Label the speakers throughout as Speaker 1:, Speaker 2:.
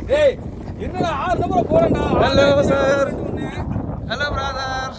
Speaker 1: டேய் என்னடா ஆறு நம்பர் போறேன்டா
Speaker 2: Hello, sir. Hello brother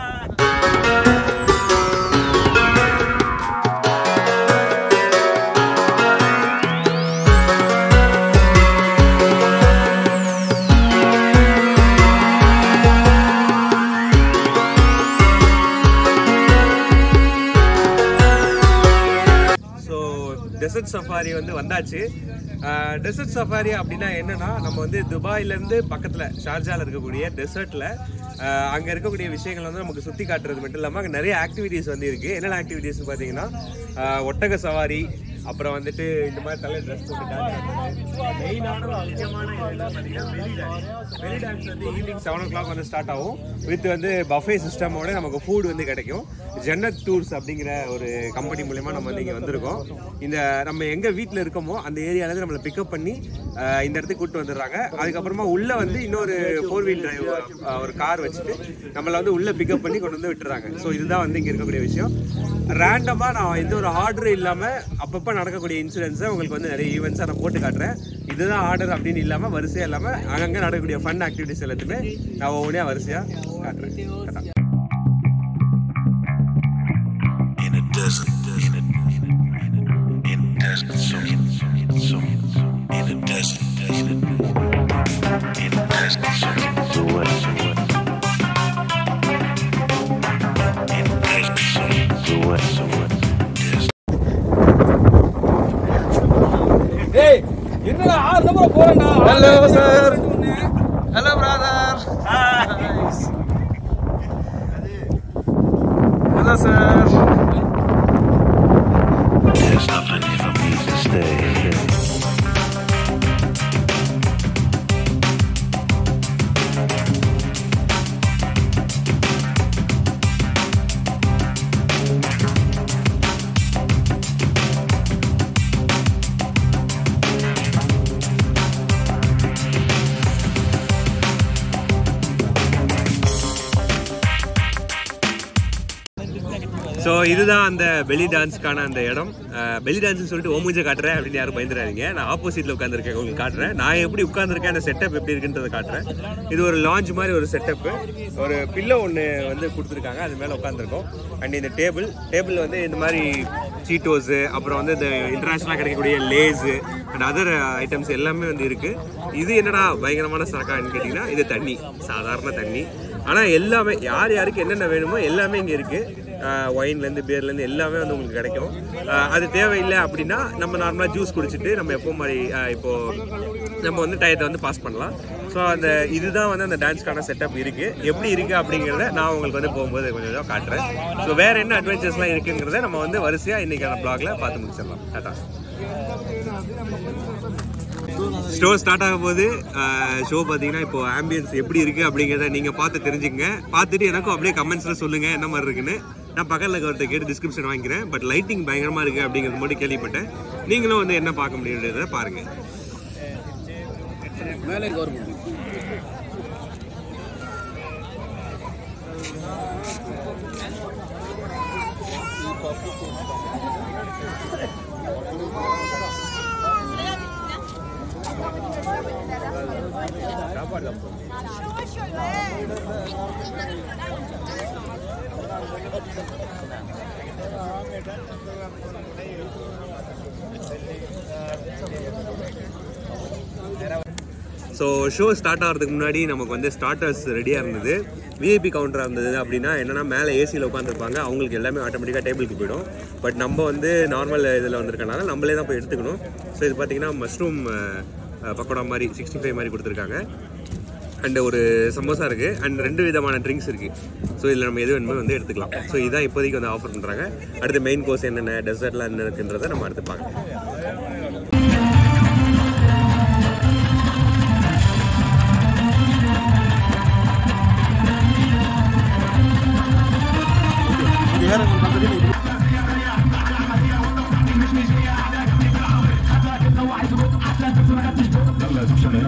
Speaker 2: so desert safari வந்து வந்தாச்சு டெசர்ட் சஃபாரி அப்படின்னா என்னன்னா நம்ம வந்து துபாயிலேருந்து பக்கத்தில் ஷார்ஜாவில் இருக்கக்கூடிய டெசர்ட்டில் அங்கே இருக்கக்கூடிய விஷயங்கள் வந்து நமக்கு சுற்றி காட்டுறது மட்டும் இல்லாமல் அங்கே நிறைய ஆக்டிவிட்டீஸ் வந்து இருக்குது என்னென்ன ஆக்டிவிட்டீஸ் பார்த்தீங்கன்னா ஆஹ் ஒட்டக சவாரி அப்புறம் வந்துட்டு இந்த மாதிரி தலை ட்ரெஸ் போட்டு டான்ஸ் மெயினான ஒரு முக்கியமான இது என்ன பார்த்தீங்கன்னா வெளி டான்ஸ் வெளி டான்ஸ் வந்து ஈவினிங் செவன் ஓ கிளாக் வந்து ஸ்டார்ட் ஆகும் வித் வந்து பஃபே சிஸ்டமோட நமக்கு ஃபுட் வந்து கிடைக்கும் ஜன்னத் டூர்ஸ் அப்படிங்கிற ஒரு கம்பெனி மூலயமா நம்ம வந்து இங்கே வந்திருக்கோம் இந்த நம்ம எங்கே வீட்டில் இருக்கோமோ அந்த ஏரியாலேருந்து நம்மளை பிக்கப் பண்ணி ஆஹ் இந்த இடத்துக்கு கூப்பிட்டு வந்துடுறாங்க அதுக்கப்புறமா உள்ளே வந்து இன்னொரு ஃபோர் வீல் டிரைவ் ஒரு கார் வச்சுட்டு நம்மளை வந்து உள்ளே பிக்கப் பண்ணி கொண்டு வந்து விட்டுறாங்க ஸோ இதுதான் வந்து இங்கே இருக்கக்கூடிய விஷயம் ரேண்டமாக நான் எந்த ஒரு ஆர்டரும் இல்லாமல் அப்பப்போ நடக்கக்கூடிய இன்சூரன்ஸை உங்களுக்கு வந்து நிறைய ஈவெண்ட்ஸாக நான் போட்டு காட்டுறேன் இதுதான் ஆர்டர் அப்படின்னு இல்லாமல் வரிசையாக இல்லாமல் அங்கங்கே நடக்கக்கூடிய ஃபன் ஆக்டிவிட்டிஸ் எல்லாத்தையுமே நான் ஒவ்வொன்றையாக வரிசையாக காட்டுறேன் கரெக்டாக
Speaker 3: in a desert, in a, in a, in a desert, so, so, in a desert, in a, in a desert, so, so what, so what? In a desert, so, so what, so what? Desert.
Speaker 1: டேய் என்னடா ஆறு number போறேன்டா
Speaker 2: Hello, sir. Hello brother hello sir
Speaker 3: There's nothing for me to stay.
Speaker 2: So இதுதான் அந்த பெலி டான்ஸ்க்கான அந்த இடம் அஹ், பெலி டான்ஸ்னு சொல்லிட்டு ஓமுஞ்ச காட்டுறேன் அப்படின்னு யாரும் பயந்துடாதீங்க நான் ஆப்போசிட்ல உட்காந்துருக்கேன் உங்களுக்கு காட்டுறேன் நான் எப்படி உட்காந்துருக்கேன் அந்த செட்டப் எப்படி இருக்குன்றதை காட்டுறேன் இது ஒரு லாஞ்ச் மாதிரி ஒரு செட்டப்பு ஒரு பில்லோ ஒன்று வந்து கொடுத்துருக்காங்க அது மேலே உட்காந்துருக்கோம் அண்ட் இந்த டேபிள் டேபிள் வந்து இந்த மாதிரி சீட்டோஸு அப்புறம் வந்து இந்த இன்டர்நேஷ்னலாக கிடைக்கக்கூடிய லேஸு அண்ட் அதர் ஐட்டம்ஸ் எல்லாமே வந்து இருக்குது இது என்னடா பயங்கரமான சரக்கான்னு கேட்டிங்கன்னா இது தண்ணி சாதாரண தண்ணி ஆனால் எல்லாமே யார் யாருக்கு என்னென்ன வேணுமோ எல்லாமே இங்கே இருக்குது ஒயின்லேருந்து பியர்லேருந்து எல்லாமே வந்து உங்களுக்கு கிடைக்கும் ஆஹ் அது தேவையில்லை அப்படின்னா நம்ம நார்மலாக ஜூஸ் குடிச்சிட்டு நம்ம எப்போ மாதிரி ஆஹ் இப்போ நம்ம வந்து டயத்தை வந்து பாஸ் பண்ணலாம் ஸோ அந்த இதுதான் வந்து அந்த டான்ஸ்க்கான செட்டப் இருக்குது எப்படி இருக்குது அப்படிங்கிறத நான் உங்களுக்கு வந்து போகும்போது கொஞ்சம் கொஞ்சம் காட்டுறேன் ஸோ வேறு என்ன அட்வென்ச்சர்ஸ்லாம் இருக்குங்கிறத நம்ம வந்து வரிசையாக இன்றைக்கான ப்ளாகில் பார்த்து முடிச்சிடலாம் டாட்டா ஷோ ஸ்டார்ட் ஆகும் போது ஷோ பார்த்தீங்கன்னா இப்போ ஆம்பியன்ஸ் எப்படி இருக்கு அப்படிங்கிறத நீங்க பார்த்து தெரிஞ்சுக்கங்க பார்த்துட்டு எனக்கும் அப்படியே கமெண்ட்ஸ்ல சொல்லுங்க என்ன மாதிரி இருக்குன்னு நான் பக்கத்தில் இருக்கிறத கேட்டு டிஸ்கிரிப்ஷன் வாங்கிக்கிறேன் பட் லைட்டிங் பயங்கரமா இருக்கு அப்படிங்கிறது மட்டும் கேள்விப்பட்டேன் நீங்களும் வந்து என்ன பார்க்க முடியுன்றதை பாருங்க
Speaker 1: மேலே கவர்மெண்ட்
Speaker 2: ஸோ ஷோ ஸ்டார்ட் ஆகிறதுக்கு முன்னாடி நமக்கு வந்து ஸ்டார்டர்ஸ் ரெடியாக இருந்தது விஐபி கவுண்டராக இருந்தது அப்படின்னா என்னன்னா மேலே ஏசியில் உட்காந்துருப்பாங்க அவங்களுக்கு எல்லாமே ஆட்டோமேட்டிக்காக டேபிளுக்கு போயிடும் பட் நம்ம வந்து நார்மல் இதில் வந்திருக்கனால நம்மளே தான் போய் எடுத்துக்கணும் ஸோ இது பார்த்தீங்கன்னா மஷ்ரூம் பக்கோடா மாதிரி சிக்ஸ்டி ஃபைவ் மாதிரி கொடுத்துருக்காங்க அண்ட் ஒரு சமோசா இருக்குது அண்ட் ரெண்டு விதமான ட்ரிங்க்ஸ் இருக்குது ஸோ இதில் நம்ம எது வேணுமோ வந்து எடுத்துக்கலாம் ஸோ இதான் இப்போதைக்கு வந்து ஆஃபர் பண்ணுறாங்க அடுத்து மெயின் கோர்ஸ் என்னென்ன டெசர்ட்லாம் என்ன இருக்குன்றதை நம்ம அடுத்து பார்க்கலாம்
Speaker 3: Hello,